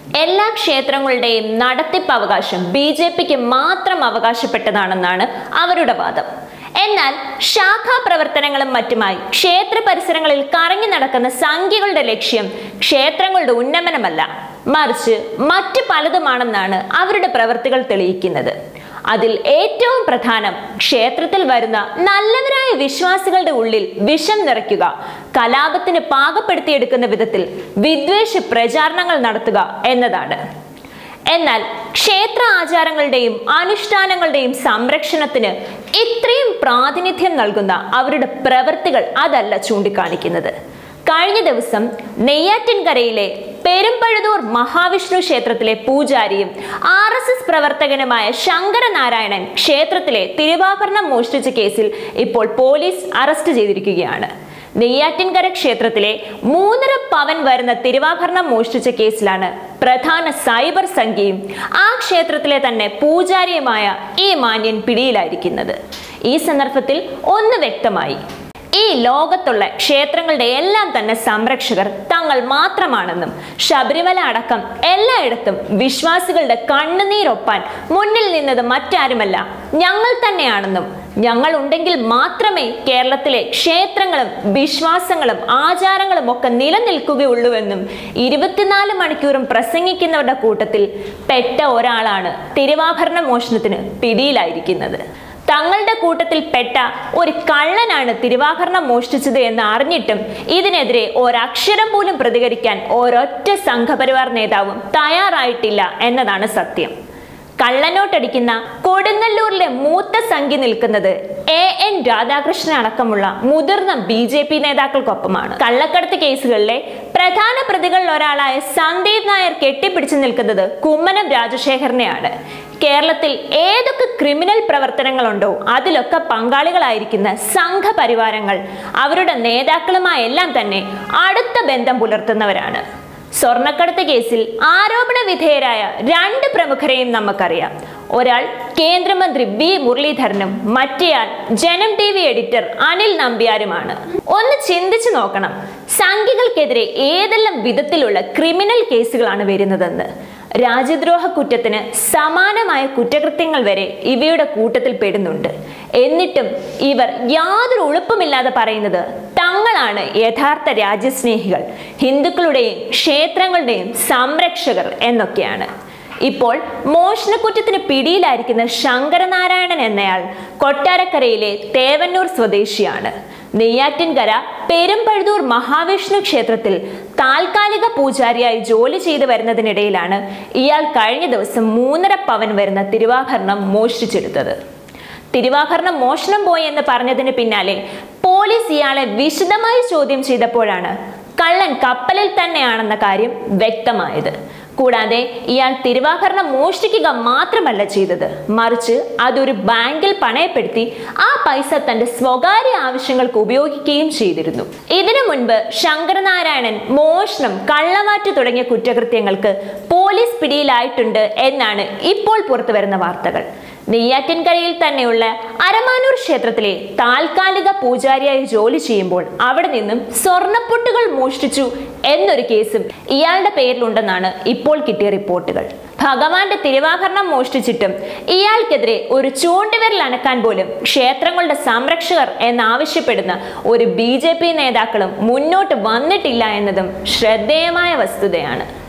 എല്ലാ ക്ഷേത്രങ്ങളുടെയും നടത്തിപ്പ് അവകാശം ബി ജെ പിക്ക് മാത്രം അവകാശപ്പെട്ടതാണെന്നാണ് അവരുടെ വാദം എന്നാൽ ശാഖാ പ്രവർത്തനങ്ങളും മറ്റുമായി ക്ഷേത്ര പരിസരങ്ങളിൽ കറങ്ങി നടക്കുന്ന സംഖ്യകളുടെ ലക്ഷ്യം ക്ഷേത്രങ്ങളുടെ ഉന്നമനമല്ല മറിച്ച് മറ്റു പലതുമാണെന്നാണ് അവരുടെ പ്രവൃത്തികൾ തെളിയിക്കുന്നത് അതിൽ ഏറ്റവും പ്രധാനം ക്ഷേത്രത്തിൽ വരുന്ന നല്ലവരായ വിശ്വാസികളുടെ ഉള്ളിൽ വിഷം നിറയ്ക്കുക കലാപത്തിന് പാകപ്പെടുത്തിയെടുക്കുന്ന വിധത്തിൽ വിദ്വേഷ പ്രചാരണങ്ങൾ നടത്തുക എന്നതാണ് എന്നാൽ ക്ഷേത്ര ആചാരങ്ങളുടെയും അനുഷ്ഠാനങ്ങളുടെയും സംരക്ഷണത്തിന് ഇത്രയും പ്രാതിനിധ്യം നൽകുന്ന അവരുടെ പ്രവൃത്തികൾ അതല്ല ചൂണ്ടിക്കാണിക്കുന്നത് കഴിഞ്ഞ ദിവസം നെയ്യാറ്റിൻകരയിലെ പെരുമ്പഴുതൂർ മഹാവിഷ്ണു ക്ഷേത്രത്തിലെ പൂജാരിയും ആർ എസ് എസ് പ്രവർത്തകനുമായ ശങ്കരനാരായണൻ ക്ഷേത്രത്തിലെ തിരുവാഭരണം മോഷ്ടിച്ച കേസിൽ ഇപ്പോൾ പോലീസ് അറസ്റ്റ് ചെയ്തിരിക്കുകയാണ് നെയ്യാറ്റിൻകര ക്ഷേത്രത്തിലെ മൂന്നര പവൻ വരുന്ന തിരുവാഭരണം മോഷ്ടിച്ച കേസിലാണ് പ്രധാന സൈബർ സംഖ്യയും ആ ക്ഷേത്രത്തിലെ തന്നെ പൂജാരിയുമായ ഈ മാന്യൻ പിടിയിലായിരിക്കുന്നത് ഈ സന്ദർഭത്തിൽ ഒന്ന് വ്യക്തമായി ഈ ലോകത്തുള്ള ക്ഷേത്രങ്ങളുടെ എല്ലാം തന്നെ സംരക്ഷകർ തങ്ങൾ മാത്രമാണെന്നും ശബരിമല അടക്കം എല്ലായിടത്തും വിശ്വാസികളുടെ കണ്ണുനീരൊപ്പാൻ മുന്നിൽ നിന്നത് മറ്റാരുമല്ല ഞങ്ങൾ തന്നെയാണെന്നും ഞങ്ങൾ ഉണ്ടെങ്കിൽ മാത്രമേ കേരളത്തിലെ ക്ഷേത്രങ്ങളും വിശ്വാസങ്ങളും ആചാരങ്ങളും ഒക്കെ നിലനിൽക്കുകയുള്ളൂവെന്നും ഇരുപത്തിനാല് മണിക്കൂറും പ്രസംഗിക്കുന്നവരുടെ കൂട്ടത്തിൽ പെട്ട ഒരാളാണ് തിരുവാഭരണ മോഷണത്തിന് പിടിയിലായിരിക്കുന്നത് തങ്ങളുടെ കൂട്ടത്തിൽ പെട്ട ഒരു കള്ളനാണ് തിരുവാഭരണം മോഷ്ടിച്ചത് എന്ന് അറിഞ്ഞിട്ടും ഇതിനെതിരെ ഒരക്ഷരം പോലും പ്രതികരിക്കാൻ ഒരൊറ്റ സംഘപരിവാർ നേതാവും തയ്യാറായിട്ടില്ല എന്നതാണ് സത്യം കള്ളനോട്ടടിക്കുന്ന കൊടുങ്ങല്ലൂരിലെ മൂത്ത സംഖ്യ നിൽക്കുന്നത് എ എൻ രാധാകൃഷ്ണൻ അടക്കമുള്ള മുതിർന്ന ബി ജെ പി നേതാക്കൾക്കൊപ്പമാണ് കള്ളക്കടത്ത് കേസുകളിലെ പ്രധാന പ്രതികളിൽ ഒരാളായ സന്ദീപ് നായർ കെട്ടിപ്പിടിച്ചു നിൽക്കുന്നത് കുമ്മനം രാജശേഖരനെയാണ് കേരളത്തിൽ ഏതൊക്കെ ക്രിമിനൽ പ്രവർത്തനങ്ങളുണ്ടോ അതിലൊക്കെ പങ്കാളികളായിരിക്കുന്ന സംഘപരിവാരങ്ങൾ അവരുടെ നേതാക്കളുമായെല്ലാം തന്നെ അടുത്ത ബന്ധം പുലർത്തുന്നവരാണ് സ്വർണ്ണക്കടത്ത് കേസിൽ ആരോപണ വിധേയരായ രണ്ട് പ്രമുഖരെയും നമുക്കറിയാം ഒരാൾ കേന്ദ്രമന്ത്രി വി മുരളീധരനും മറ്റേയാൾ ജനം ടി വി എഡിറ്റർ അനിൽ നമ്പ്യാരുമാണ് ഒന്ന് ചിന്തിച്ചു നോക്കണം സംഖ്യകൾക്കെതിരെ ഏതെല്ലാം വിധത്തിലുള്ള ക്രിമിനൽ കേസുകളാണ് വരുന്നതെന്ന് രാജ്യദ്രോഹ കുറ്റത്തിന് സമാനമായ കുറ്റകൃത്യങ്ങൾ വരെ ഇവയുടെ കൂട്ടത്തിൽ പെടുന്നുണ്ട് എന്നിട്ടും ഇവർ യാതൊരു ഉളുപ്പുമില്ലാതെ പറയുന്നത് തങ്ങളാണ് യഥാർത്ഥ രാജ്യസ്നേഹികൾ ഹിന്ദുക്കളുടെയും ക്ഷേത്രങ്ങളുടെയും സംരക്ഷകർ എന്നൊക്കെയാണ് ഇപ്പോൾ മോഷണക്കുറ്റത്തിന് പിടിയിലായിരിക്കുന്ന ശങ്കരനാരായണൻ എന്നയാൾ കൊട്ടാരക്കരയിലെ തേവന്നൂർ സ്വദേശിയാണ് നെയ്യാറ്റിൻകര പെരുമ്പഴുതൂർ മഹാവിഷ്ണു ക്ഷേത്രത്തിൽ താൽക്കാലിക പൂജാരിയായി ജോലി ചെയ്തു വരുന്നതിനിടയിലാണ് ഇയാൾ കഴിഞ്ഞ ദിവസം മൂന്നര പവൻ വരുന്ന തിരുവാഭരണം മോഷ്ടിച്ചെടുത്തത് തിരുവാഭരണം മോഷണം പോയി എന്ന് പറഞ്ഞതിന് പിന്നാലെ പോലീസ് ഇയാളെ വിശദമായി ചോദ്യം ചെയ്തപ്പോഴാണ് കള്ളൻ കപ്പലിൽ തന്നെയാണെന്ന കാര്യം വ്യക്തമായത് കൂടാതെ ഇയാൾ തിരുവാഭരണം മോഷ്ടിക്കുക മാത്രമല്ല ചെയ്തത് മറിച്ച് അതൊരു ബാങ്കിൽ പണയപ്പെടുത്തി ആ പൈസ തന്റെ സ്വകാര്യ ആവശ്യങ്ങൾക്ക് ഉപയോഗിക്കുകയും ചെയ്തിരുന്നു ഇതിനു മുൻപ് ശങ്കരനാരായണൻ മോഷണം കള്ളമാറ്റ് തുടങ്ങിയ കുറ്റകൃത്യങ്ങൾക്ക് പോലീസ് പിടിയിലായിട്ടുണ്ട് എന്നാണ് ഇപ്പോൾ പുറത്തു വരുന്ന വാർത്തകൾ നെയ്യാറ്റിൻകരയിൽ തന്നെയുള്ള അരമാനൂർ ക്ഷേത്രത്തിലെ താൽക്കാലിക പൂജാരിയായി ജോലി ചെയ്യുമ്പോൾ അവിടെ നിന്നും സ്വർണ്ണപ്പൊട്ടുകൾ മോഷ്ടിച്ചു എന്നൊരു കേസും ഇയാളുടെ പേരിലുണ്ടെന്നാണ് ഇപ്പോൾ കിട്ടിയ റിപ്പോർട്ടുകൾ ഭഗവാന്റെ തിരുവാഭരണം മോഷ്ടിച്ചിട്ടും ഇയാൾക്കെതിരെ ഒരു ചൂണ്ടുവിരൽ അനക്കാൻ പോലും ക്ഷേത്രങ്ങളുടെ സംരക്ഷകർ എന്നാവശ്യപ്പെടുന്ന ഒരു ബി നേതാക്കളും മുന്നോട്ട് വന്നിട്ടില്ല എന്നതും ശ്രദ്ധേയമായ വസ്തുതയാണ്